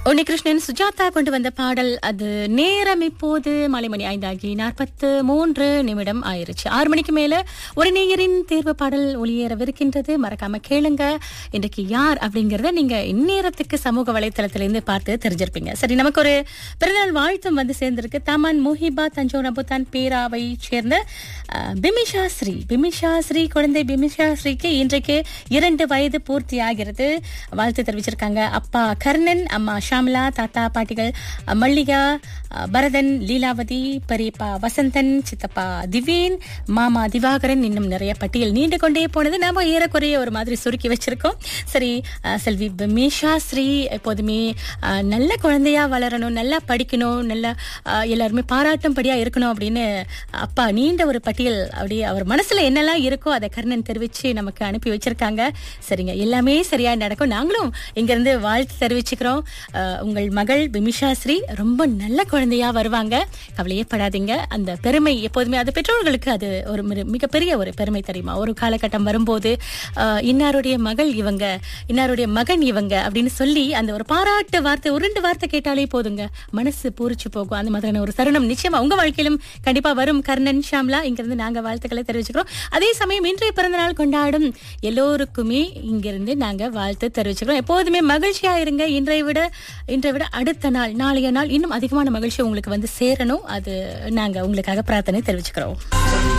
உன்னிகிருஷ்ணன் சுஜாதா கொண்டு வந்த பாடல் அது நேரம் இப்போது மாலை மணி ஐந்தாகி நாற்பத்து மூன்று நிமிடம் ஆயிருச்சு ஆறு மணிக்கு மேல ஒரு நேயரின் தேர்வு பாடல் ஒளியேறவிருக்கின்றது மறக்காம கேளுங்க இன்றைக்கு யார் அப்படிங்கறத நீங்க இந்நேரத்துக்கு சமூக வலைத்தளத்திலிருந்து பார்த்து தெரிஞ்சிருப்பீங்க சரி நமக்கு ஒரு பிறநாள் வாழ்த்தும் வந்து சேர்ந்திருக்கு தமன் முஹிபா தஞ்சோர் அபுதான் பேராவை சேர்ந்த அஹ், பிமிஷா ஸ்ரீ பிமிஷா ஸ்ரீ குழந்தை பிமிஷா ஸ்ரீக்கு இன்றைக்கு இரண்டு வயது பூர்த்தி ஆகிறது வாழ்த்து தெரிவிச்சிருக்காங்க அப்பா கர்ணன் அம்மா ஷாம்லா தாத்தா பாட்டிகள் அஹ், மல்லிகா அஹ், பரதன் லீலாவதி பெரியப்பா வசந்தன் சித்தப்பா திவேன் மாமா திவாகரன் இன்னும் நிறைய பட்டியல் நீண்டு கொண்டே போனது நாம ஏறக்குறைய ஒரு மாதிரி சுருக்கி வச்சிருக்கோம் சரி அஹ், செல்வி பிமிஷா ஸ்ரீ எப்போதுமே அஹ், நல்ல குழந்தையா வளரணும் நல்லா படிக்கணும் நல்ல அஹ், எல்லாருமே பாராட்டும்படியா இருக்கணும் அப்படின்னு அப்பா நீண்ட ஒரு பட்டியல் அப்படியே அவர் மனசுல என்னெல்லாம் இருக்கோ அதை கர்ணன் தெரிவிச்சு நமக்கு அனுப்பி வச்சிருக்காங்க சரிங்க எல்லாமே சரியா நடக்கும் நாங்களும் இங்க இருந்து வாழ்த்து தெரிவிச்சுக்கிறோம் அஹ், உங்கள் மகள் பிமிஷா ஸ்ரீ ரொம்ப நல்ல குழந்தையா வருவாங்க கவலையே படாதீங்க அந்த பெருமை எப்போதுமே அது பெற்றோர்களுக்கு அது ஒரு மிக- மிகப்பெரிய ஒரு பெருமை தெரியுமா ஒரு காலகட்டம் வரும்போது அஹ், இன்னாருடைய மகள் இவங்க இன்னாருடைய மகன் இவங்க அப்படின்னு சொல்லி அந்த ஒரு பாராட்டு வார்த்தை ஒரு ரெண்டு வார்த்தை கேட்டாலே போதுங்க மனசு பூரிச்சு போகும் அந்த மாதிரியான ஒரு தருணம் நிச்சயமா உங்க வாழ்க்கையிலும் கண்டிப்பா வரும் கர்ணன் ஷாம்லா இங்கிருந்து நாங்க வாழ்த்துக்களை தெரிவிச்சுக்கிறோம் அதே சமயம் இன்றைய பிறந்த நாள் கொண்டாடும் எல்லோருக்குமே இங்கிருந்து நாங்க வாழ்த்து தெரிவிச்சுக்கிறோம் எப்போதுமே மகிழ்ச்சியா இருங்க இன்றைய விட இன்றைய விட அடுத்த நாள் நாளைய நாள் இன்னும் அதிகமான மகிழ்ச்சி உங்களுக்கு வந்து சேரணும் அது நாங்க உங்களுக்காக பிரார்த்தனை தெரிவிச்சுக்கிறோம்